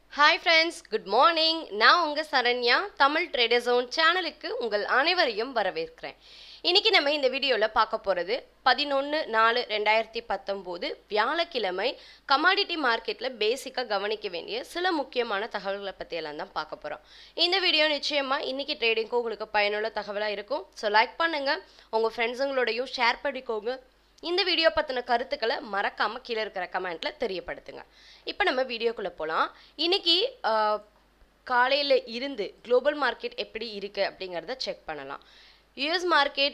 hi friends good morning நான் உங்கள் Saranya Tamil trader zone சேனலுக்கு உங்கள் அனைவரையும் வரவேற்கிறேன் இன்னைக்கு நம்ம இந்த வீடியோவில் பார்க்க போகிறது பதினொன்று நாலு ரெண்டாயிரத்தி பத்தொம்போது வியாழக்கிழமை கமாடிட்டி மார்க்கெட்டில் பேசிக்காக கவனிக்க வேண்டிய சில முக்கியமான தகவல்களை பற்றியெல்லாம் தான் பார்க்க போகிறோம் இந்த வீடியோ நிச்சயமாக இன்னைக்கு ட்ரேடிங்க்கு உங்களுக்கு பயனுள்ள தகவலாக இருக்கும் ஸோ லைக் பண்ணுங்கள் உங்கள் ஃப்ரெண்ட்ஸுங்களோடையும் ஷேர் பண்ணிக்கோங்க இந்த வீடியோ பற்றின கருத்துக்களை மறக்காமல் கீழே இருக்கிற கமெண்ட்டில் தெரியப்படுத்துங்க இப்போ நம்ம வீடியோக்குள்ளே போகலாம் இன்னைக்கு காலையில் இருந்து குளோபல் மார்க்கெட் எப்படி இருக்குது அப்படிங்கிறத செக் பண்ணலாம் யூஎஸ் மார்க்கெட்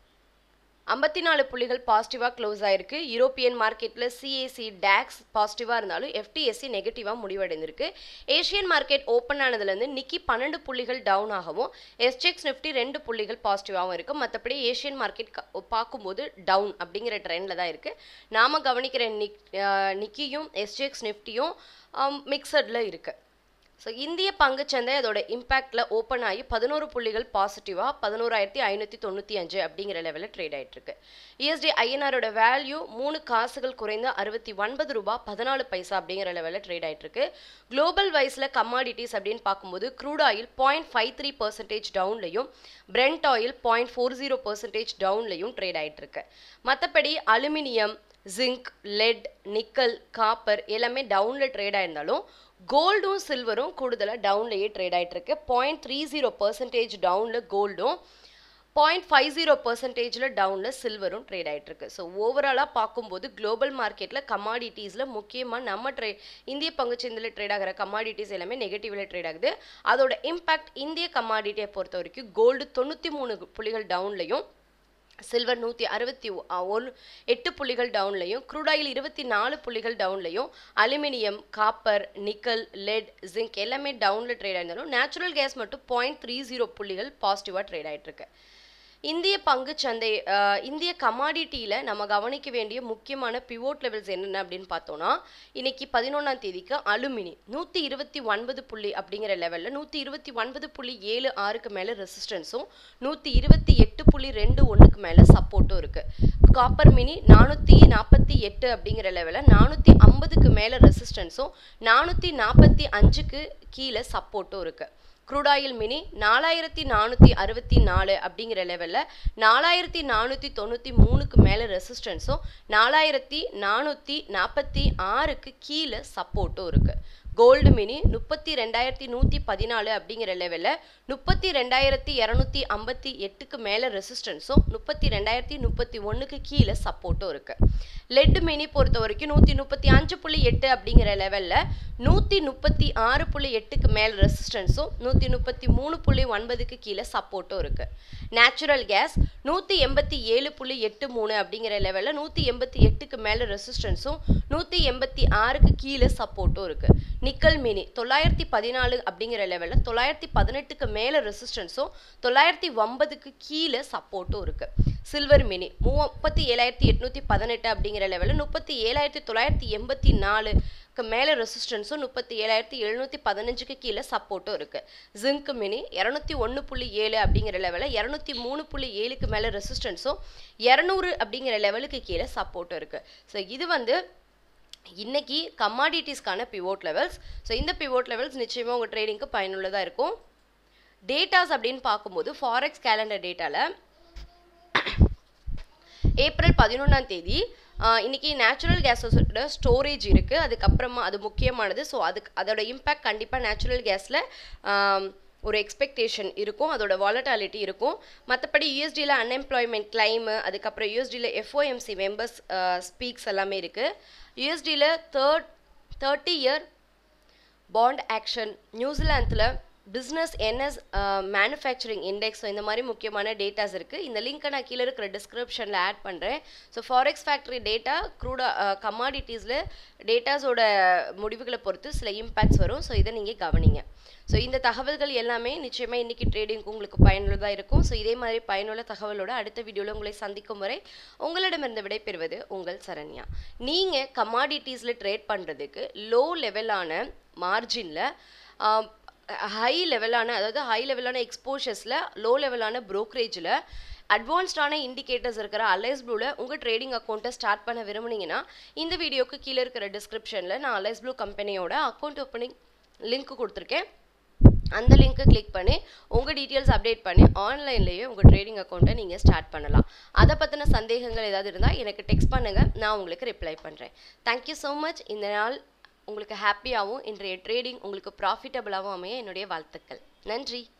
ஐம்பத்தி நாலு புள்ளிகள் பாசிட்டிவாக க்ளோஸ் ஆயிருக்கு யூரோப்பியன் மார்க்கெட்டில் சிஏசி டேக்ஸ் பாசிட்டிவாக இருந்தாலும் எஃப்டிஎஸ்சி நெகட்டிவாக முடிவடைந்திருக்கு ஏஷியன் மார்க்கெட் ஓப்பன் ஆனதுலேருந்து நிக்கி பன்னெண்டு புள்ளிகள் டவுன் ஆகவும் எஸ்டெக்ஸ் நிஃப்டி ரெண்டு புள்ளிகள் பாசிட்டிவாகவும் இருக்குது மற்றபடி ஏஷியன் மார்க்கெட் பார்க்கும்போது டவுன் அப்படிங்கிற ட்ரெண்டில் தான் இருக்குது நாம் கவனிக்கிற நிக் நிக்கியும் எஸ்டெக்ஸ் நிஃப்டியும் மிக்சடில் இருக்குது ஸோ இந்திய பங்குச்சந்தை அதோட இம்பேக்டில் ஓப்பன் ஆகி பதினோரு புள்ளிகள் பாசிட்டிவாக பதினோராயிரத்தி ஐநூற்றி தொண்ணூற்றி அஞ்சு அப்படிங்கிற லெவலில் ட்ரேட் ஆகிட்டுருக்கு இஎஸ்டி ஐஎன்ஆரோட வேல்யூ மூணு காசுகள் குறைந்து அறுபத்தி ஒன்பது ரூபா பதினாலு பைசா அப்படிங்கிற லெவலில் ட்ரேட் ஆகிட்டுருக்கு குளோபல் வைஸில் கமாடிட்டிஸ் அப்படின்னு பார்க்கும்போது crude oil point five three percentage டவுன்லையும் Brent oil point four zero percentage டவுன்லையும் ட்ரேட் ஆகிட்டுருக்கு மற்றபடி aluminium zinc lead nickel copper எல்லாமே டவுனில் ட்ரேட் ஆயிருந்தாலும் கோல்டும் சில்வரும் கூடுதலாக டவுன்லேயே ட்ரேட் ஆகிட்டு இருக்கு பாயிண்ட் த்ரீ ஜீரோ பர்சன்டேஜ் டவுனில் கோல்டும் பாயிண்ட் ஃபைவ் ஜீரோ பர்சன்டேஜில் டவுனில் சில்வரும் ட்ரேட் ஆகிட்டு இருக்கு ஸோ ஓவராலாக பார்க்கும்போது குளோபல் மார்க்கெட்டில் கமாடிட்டிஸில் முக்கியமாக நம்ம ட்ரே இந்திய பங்குச்சந்தையில் ட்ரேட் ஆகிற கமாடிட்டிஸ் எல்லாமே நெகட்டிவில் ட்ரேட் ஆகுது அதோட இம்பாக்ட் இந்திய கமாடிட்டியை பொறுத்த வரைக்கும் கோல்டு தொண்ணூற்றி மூணு புள்ளிகள் டவுன்லையும் சில்வர் நூற்றி அறுபத்தி ஒன்று எட்டு புள்ளிகள் டவுன்லையும் க்ரூடாயில் இருபத்தி நாலு புள்ளிகள் டவுன்லையும் aluminium copper nickel lead zinc எல்லாமே டவுனில் ட்ரேட் ஆயிருந்தாலும் நேச்சுரல் கேஸ் மட்டும் பாயிண்ட் த்ரீ ஜீரோ புள்ளிகள் பாசிட்டிவாக ட்ரேட் ஆகிட்டுருக்கு இந்திய பங்கு சந்தை இந்திய கமாடிட்டியில் நம்ம கவனிக்க வேண்டிய முக்கியமான பிவோட் லெவல்ஸ் என்னென்ன அப்படின்னு பார்த்தோன்னா இன்னைக்கு பதினொன்றாம் தேதிக்கு அலுமினி நூற்றி இருபத்தி ஒன்பது புள்ளி அப்படிங்கிற லெவலில் நூற்றி இருபத்தி ஒன்பது புள்ளி ஏழு ஆறுக்கு மேலே ரெசிஸ்டன்ஸும் நூற்றி இருபத்தி எட்டு புள்ளி ரெண்டு ஒன்றுக்கு மேலே சப்போர்ட்டும் இருக்குது காப்பர் மினி நானூற்றி நாற்பத்தி எட்டு அப்படிங்கிற லெவலில் நானூற்றி ஐம்பதுக்கு மேலே ரெசிஸ்டன்ஸும் நானூற்றி நாற்பத்தி அஞ்சுக்கு கீழே சப்போர்ட்டும் இருக்குது க்ரூடாயில் மினி நாலாயிரத்தி நானூற்றி அறுபத்தி நாலு அப்படிங்கிற லெவலில் நாலாயிரத்தி நானூற்றி தொண்ணூற்றி மூணுக்கு மேலே ரெசிஸ்டன்ஸும் நாலாயிரத்தி நானூற்றி நாற்பத்தி ஆறுக்கு கீழே சப்போர்ட்டும் இருக்குது கோல்டு மினி முப்பத்தி ரெண்டாயிரத்தி நூற்றி பதினாலு அப்படிங்கிற லெவலில் முப்பத்தி ரெண்டாயிரத்தி இரநூத்தி ஐம்பத்தி எட்டுக்கு மேலே ரெசிஸ்டன்ஸும் முப்பத்தி ரெண்டாயிரத்தி முப்பத்தி ஒன்றுக்கு கீழே சப்போர்ட்டும் இருக்குது லெட் மினி பொறுத்த வரைக்கும் நூற்றி முப்பத்தி அஞ்சு புள்ளி எட்டு அப்படிங்கிற லெவலில் நூற்றி முப்பத்தி ஆறு புள்ளி எட்டுக்கு மேலே ரெசிஸ்டன்ஸும் நூற்றி முப்பத்தி மூணு புள்ளி ஒன்பதுக்கு கீழே சப்போர்ட்டும் இருக்குது நேச்சுரல் கேஸ் நூற்றி எண்பத்தி ஏழு புள்ளி எட்டு மூணு அப்படிங்கிற லெவலில் நூற்றி எண்பத்தி எட்டுக்கு மேலே ரெசிஸ்டன்ஸும் நூற்றி எண்பத்தி ஆறுக்கு கீழே சப்போர்ட்டும் இருக்குது நிக்கல் மினி தொள்ளாயிரத்தி பதினாலு அப்படிங்கிற லெவலில் தொள்ளாயிரத்தி பதினெட்டுக்கு மேலே ரெசிஸ்டன்ஸும் தொள்ளாயிரத்தி ஒன்பதுக்கு கீழே சப்போர்ட்டும் இருக்குது சில்வர் மினி முப்பத்தி ஏழாயிரத்தி எட்நூற்றி பதினெட்டு அப்படிங்கிற லெவலில் முப்பத்தி ஏழாயிரத்தி தொள்ளாயிரத்தி எண்பத்தி நாலுக்கு மேலே ரெசிஸ்டன்ஸும் முப்பத்தி ஏழாயிரத்தி எழுநூற்றி பதினஞ்சுக்கு கீழே சப்போர்ட்டும் இருக்குது ஜிங்க் மினி இரநூத்தி ஒன்று புள்ளி ஏழு அப்படிங்கிற லெவலில் இரநூத்தி மூணு புள்ளி ஏழுக்கு மேலே ரெசிஸ்டன்ஸும் இரநூறு அப்படிங்கிற லெவலுக்கு கீழே சப்போர்ட்டும் இருக்குது ஸோ இது வந்து இன்னைக்கு கமாடிட்டிஸ்க்கான பிவோட் லெவல்ஸ் ஸோ இந்த பிவோட் லெவல்ஸ் நிச்சயமாக உங்கள் ட்ரேடிங்க்கு பயனுள்ளதாக இருக்கும் டேட்டாஸ் அப்படின்னு பார்க்கும்போது ஃபாரெக்ஸ் கேலண்டர் டேட்டாவில் ஏப்ரல் பதினொன்றாம் தேதி இன்னைக்கு நேச்சுரல் கேஸஸோட ஸ்டோரேஜ் இருக்குது அதுக்கப்புறமா அது முக்கியமானது ஸோ அதுக்கு அதோட இம்பேக்ட் கண்டிப்பாக நேச்சுரல் கேஸில் ஒரு எக்ஸ்பெக்டேஷன் இருக்கும் அதோட வாலட்டாலிட்டி இருக்கும் மற்றபடி யூஎஸ்டியில் அன்எம்ப்ளாய்மெண்ட் கிளைமு அதுக்கப்புறம் யூஎஸ்டியில் எஃப்ஓஎம்சி மெம்பர்ஸ் ஸ்பீக்ஸ் எல்லாமே இருக்குது யூஎஸ்டியில் third thirty year bond action நியூசிலாந்தில் பிஸ்னஸ் என்எஸ் மேனுஃபேக்சரிங் இண்டெக்ஸ் இந்த மாதிரி முக்கியமான டேட்டாஸ் இருக்குது இந்த லிங்க்கை நான் கீழே இருக்கிற டிஸ்கிரிப்ஷனில் ஆட் பண்ணுறேன் ஸோ ஃபாரெக்ஸ் ஃபேக்ட்ரி டேட்டா க்ரூடா கமாடிட்டிஸில் டேட்டாஸோட முடிவுகளை பொறுத்து சில இம்பேக்ட்ஸ் வரும் ஸோ இதை நீங்கள் கவனிங்க ஸோ இந்த தகவல்கள் எல்லாமே நிச்சயமாக இன்றைக்கி ட்ரேடிங்க்கு உங்களுக்கு பயனுள்ளதாக இருக்கும் ஸோ இதே மாதிரி பயனுள்ள தகவலோட அடுத்த வீடியோவில் உங்களை சந்திக்கும் வரை உங்களிடமிருந்து விடைபெறுவது உங்கள் சரண்யா நீங்கள் கமாடிட்டிஸில் ட்ரேட் பண்ணுறதுக்கு லோ லெவலான மார்ஜினில் ஹை லெவலான அதாவது ஹை லெவலான எக்ஸ்போஷர்ஸில் லோ லெவலான ப்ரோக்கரேஜில் அட்வான்ஸ்டான இண்டிகேட்டர்ஸ் இருக்கிற அலைஸ் ப்ளூவில் உங்கள் ட்ரேடிங் அக்கௌண்ட்டை ஸ்டார்ட் பண்ண விரும்புனீங்கன்னா இந்த வீடியோக்கு கீழே இருக்கிற டிஸ்கிரிப்ஷனில் நான் அலைஸ் ப்ளூ கம்பெனியோட அக்கௌண்ட் ஓப்பனிங் லிங்க் கொடுத்துருக்கேன் அந்த லிங்க்கை கிளிக் பண்ணி உங்கள் டீட்டெயில்ஸ் அப்டேட் பண்ணி ஆன்லைன்லேயே உங்கள் ட்ரேடிங் அக்கௌண்ட்டை நீங்கள் ஸ்டார்ட் பண்ணலாம் அதை பற்றின சந்தேகங்கள் ஏதாவது இருந்தால் எனக்கு டெக்ஸ்ட் பண்ணுங்கள் நான் உங்களுக்கு ரிப்ளை பண்ணுறேன் தேங்க்யூ ஸோ மச் இந்த நாள் உங்களுக்கு ஹாப்பியாகவும் இன்றைய ட்ரேடிங் உங்களுக்கு ப்ராஃபிட்டபுளாகவும் அமைய என்னுடைய வாழ்த்துக்கள் நன்றி